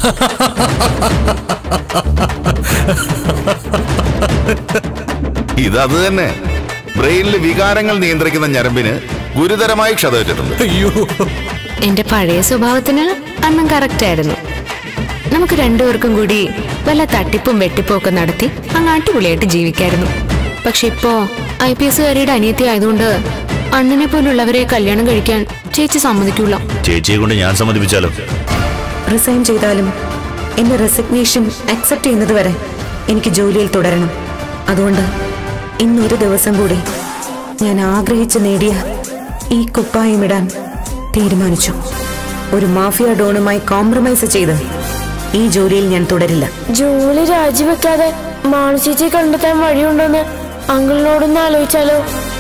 ഇതത് തന്നെ ബ്രെയിനിൽ വികാരങ്ങൾ നിയന്ത്രിക്കുന്ന ഞരമ്പിന് ഗുരുതരമായി ക്ഷതമേറ്റിട്ടുണ്ട് അയ്യോ എന്റെ പഴയ സ്വഭാവത്തിന് അന്നും കറക്റ്റ് ആയിരുന്നു നമുക്ക് രണ്ടുപേർക്കും കൂടി വല്ല തട്ടിപ്പും വെട്ടിപ്പും ഒക്കെ നടത്തി അങ്ങ് അടിപൊളിയായിട്ട് ജീവിക്കായിരുന്നു പക്ഷെ ഇപ്പോ ഐ പി എസുകാരിയുടെ അനിയത്തി ആയതുകൊണ്ട് അണ്ണനെ പോലുള്ളവരെ കല്യാണം കഴിക്കാൻ ചേച്ചി സമ്മതിക്കൂല ചേച്ചിയെ കൊണ്ട് ഞാൻ സമ്മതിപ്പിച്ചാലോ റിസൈൻ ചെയ്താലും എന്റെ റെസിഗ്നേഷൻ അക്സെപ്റ്റ് ചെയ്യുന്നത് വരെ എനിക്ക് ജോലിയിൽ തുടരണം അതുകൊണ്ട് ഇന്നൊരു ദിവസം കൂടി ഞാൻ ആഗ്രഹിച്ച് നേടിയ ഈ കുപ്പായം ഇടാൻ തീരുമാനിച്ചു ഒരു മാഫിയ ഡോണുമായി കോംപ്രമൈസ് ചെയ്ത് ഈ ജോലിയിൽ ഞാൻ തുടരില്ല ജോലി രാജിവെക്കാതെ മാനസിച്ച് കണ്ടെത്താൻ വഴിയുണ്ടോന്ന് അങ്കിളിനോടൊന്ന് ആലോചിച്ചാലോ